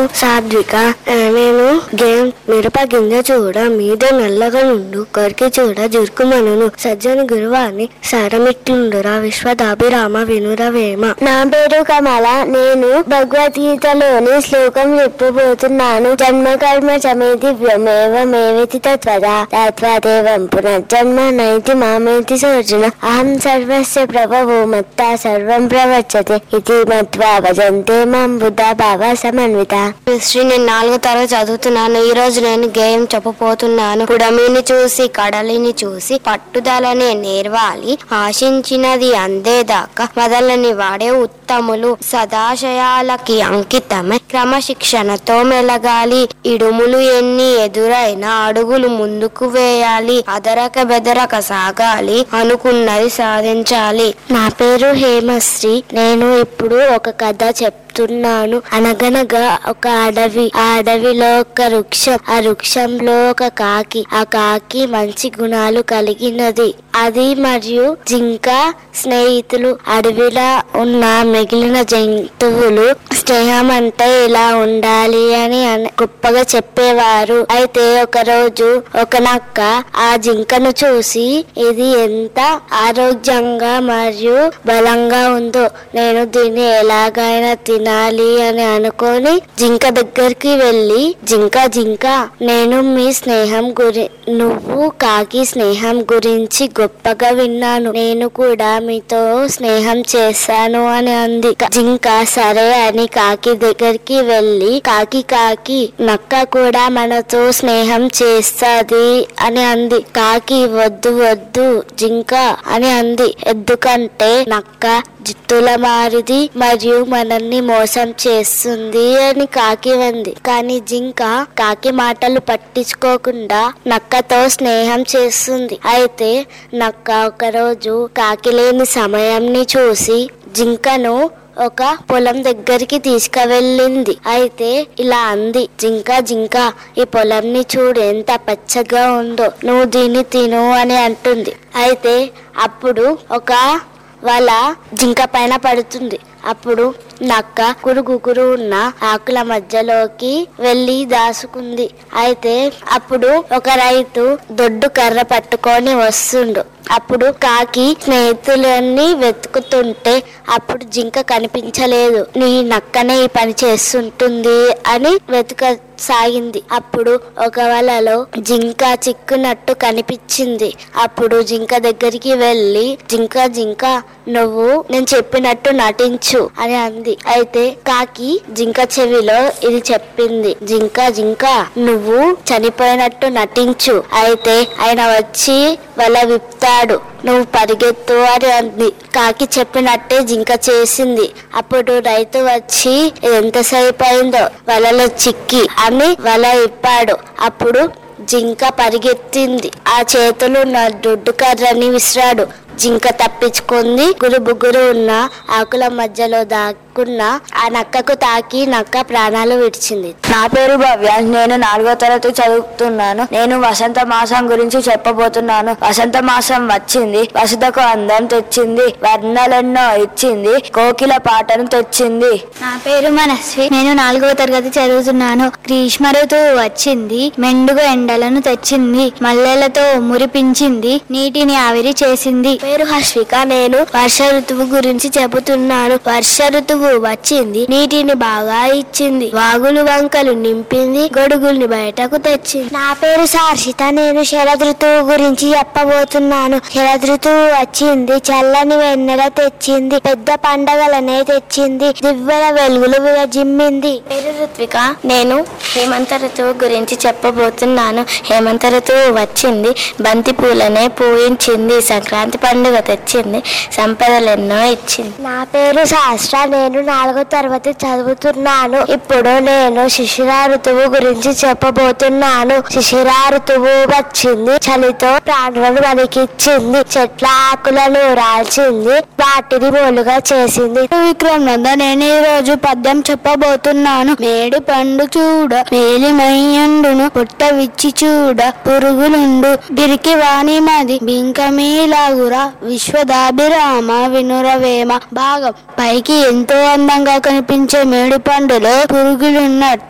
సాత్విక ఆ, నేను గేమ్ మిరప గింజ చూడ మీద నల్లగా నుండు కొరికి చూడ జురుకుమనును సజ్జని గురువాని సారమిట్లుండురా విశ్వదాభిరామ వినురవేమ నా పేరు కమల నేను భగవద్గీతలోని శ్లోకం చెప్పబోతున్నాను జన్మ కర్మ చమేతి వ్యోమేవ మేవేతి తత్వద తత్వదేవం పునర్జన్మ నైతి మామేతి సోర్జున అహం సర్వస్య ప్రభవో మత్తా సర్వం ప్రవర్చతే ఇది మత్వా భజంతే మాం బుద్ధ భావ సమన్విత శ్రీ నేను నాలుగో తరగతి చదువుతున్నాను ఈ రోజు నేను గేయం చెప్పబోతున్నాను పుడమిని చూసి కడలిని చూసి పట్టుదలనే నేర్వాలి ఆశించినది అందేదాకా వదలని వాడే ఉత్తములు సదాశయాలకి అంకితమై క్రమశిక్షణతో మెలగాలి ఇడుములు ఎన్ని ఎదురైనా అడుగులు ముందుకు వేయాలి అదరక బెదరక సాగాలి అనుకున్నది సాధించాలి నా పేరు హేమశ్రీ నేను ఇప్పుడు ఒక కథ చెప్తున్నాను అనగనగా ఒక అడవి ఆ అడవిలో ఒక వృక్షం ఆ వృక్షంలో ఒక కాకి ఆ కాకి మంచి గుణాలు కలిగినది అది మరియు జింక స్నేహితులు అడవిలో ఉన్న మిగిలిన జంతువులు స్నేహం అంటే ఇలా ఉండాలి అని అన- గొప్పగా చెప్పేవారు అయితే ఒక రోజు ఒక నక్క ఆ జింకను చూసి ఇది ఎంత ఆరోగ్యంగా మరియు బలంగా ఉందో నేను దీన్ని ఎలాగైనా తినాలి అని అనుకొని జింక దగ్గరికి వెళ్ళి జింక జింక నేను మీ స్నేహం గురి నువ్వు కాకి స్నేహం గురించి గొప్పగా విన్నాను నేను కూడా మీతో స్నేహం చేశాను అని అంది జింక సరే అని కాకి దగ్గరికి వెళ్ళి కాకి కాకి నక్క కూడా మనతో స్నేహం చేస్తాది అని అంది కాకి వద్దు వద్దు జింక అని అంది ఎందుకంటే నక్క జిత్తుల మారిది మరియు మనల్ని మోసం చేస్తుంది అని కాకి అంది కానీ జింక కాకి మాటలు పట్టించుకోకుండా నక్కతో స్నేహం చేస్తుంది అయితే నక్క ఒకరోజు కాకి లేని సమయంని చూసి జింకను ఒక పొలం దగ్గరికి తీసుకువెళ్ళింది అయితే ఇలా అంది జింక జింక ఈ పొలంని చూడు ఎంత పచ్చగా ఉందో నువ్వు దీన్ని తిను అని అంటుంది అయితే అప్పుడు ఒక వాళ్ళ జింక పైన పడుతుంది అప్పుడు నక్క కురుగుకురు ఉన్న ఆకుల మధ్యలోకి వెళ్ళి దాసుకుంది అయితే అప్పుడు ఒక రైతు దొడ్డు కర్ర పట్టుకొని వస్తుండు అప్పుడు కాకి స్నేహితులన్నీ వెతుకుతుంటే అప్పుడు జింక కనిపించలేదు నీ నక్కనే ఈ పని చేస్తుంటుంది అని వెతుక సాగింది అప్పుడు ఒక వలలో జింక చిక్కునట్టు కనిపించింది అప్పుడు జింక దగ్గరికి వెళ్ళి జింక జింక నువ్వు నేను చెప్పినట్టు నటించు అని అంది అయితే కాకి జింక చెవిలో ఇది చెప్పింది జింక జింక నువ్వు చనిపోయినట్టు నటించు అయితే ఆయన వచ్చి వల విప్తాడు నువ్వు పరిగెత్తు అని అంది కాకి చెప్పినట్టే జింక చేసింది అప్పుడు రైతు వచ్చి "ఇది ఎంతసేపు అయిందో వలలో చిక్కి అని వల ఇప్పాడు అప్పుడు జింక పరిగెత్తింది ఆ చేతులు ఉన్న దొడ్డు కర్రని విసిరాడు జింక తప్పించుకుంది గురు బుగురు ఉన్న ఆకుల మధ్యలో దాక్కున్న ఆ నక్కకు తాకి నక్క ప్రాణాలు విడిచింది నా పేరు భవ్య నేను నాలుగో తరగతి చదువుతున్నాను నేను వసంత మాసం గురించి చెప్పబోతున్నాను వసంత మాసం వచ్చింది వసుధకు అందం తెచ్చింది వర్ణలెన్నో ఇచ్చింది కోకిల పాటను తెచ్చింది నా పేరు మనస్వి నేను నాలుగవ తరగతి చదువుతున్నాను గ్రీష్మ ఋతువు వచ్చింది మెండుగు ఎండలను తెచ్చింది మల్లెలతో మురిపించింది నీటిని ఆవిరి చేసింది పేరు హర్షిక నేను వర్ష ఋతువు గురించి చెబుతున్నాను వర్ష ఋతువు వచ్చింది నీటిని బాగా ఇచ్చింది వాగులు వంకలు నింపింది గొడుగుల్ని బయటకు తెచ్చింది నా పేరు సార్షిత నేను శరద్ ఋతువు గురించి చెప్పబోతున్నాను శరద్ ఋతువు వచ్చింది చల్లని వెన్నెల తెచ్చింది పెద్ద పండగలనే తెచ్చింది దివ్వెల వెలుగులు విరజిమ్మింది పేరు ఋత్విక నేను హేమంత ఋతువు గురించి చెప్పబోతున్నాను హేమంత ఋతువు వచ్చింది బంతి పూలనే పూయించింది సంక్రాంతి పండుగ తెచ్చింది సంపదలెన్నో ఇచ్చింది నా పేరు శాస్త్ర నేను నాలుగో తరగతి చదువుతున్నాను ఇప్పుడు నేను శిశిర ఋతువు గురించి చెప్పబోతున్నాను శిశిర ఋతువు వచ్చింది చలితో ప్రాణులను మనకిచ్చింది చెట్ల ఆకులను రాల్చింది వాటిని మూలుగా చేసింది విక్రమ్ నంద నేను ఈ రోజు పద్యం చెప్పబోతున్నాను మేడి పండు చూడ మేలిమయ్యండును పుట్ట విచ్చి చూడ పురుగులుండు బిరికి వాణి మది బింకమీలాగురా విశ్వదాభిరామ వినురవేమ భాగం పైకి ఎంతో అందంగా కనిపించే మేడి పండులో పురుగులున్నట్టు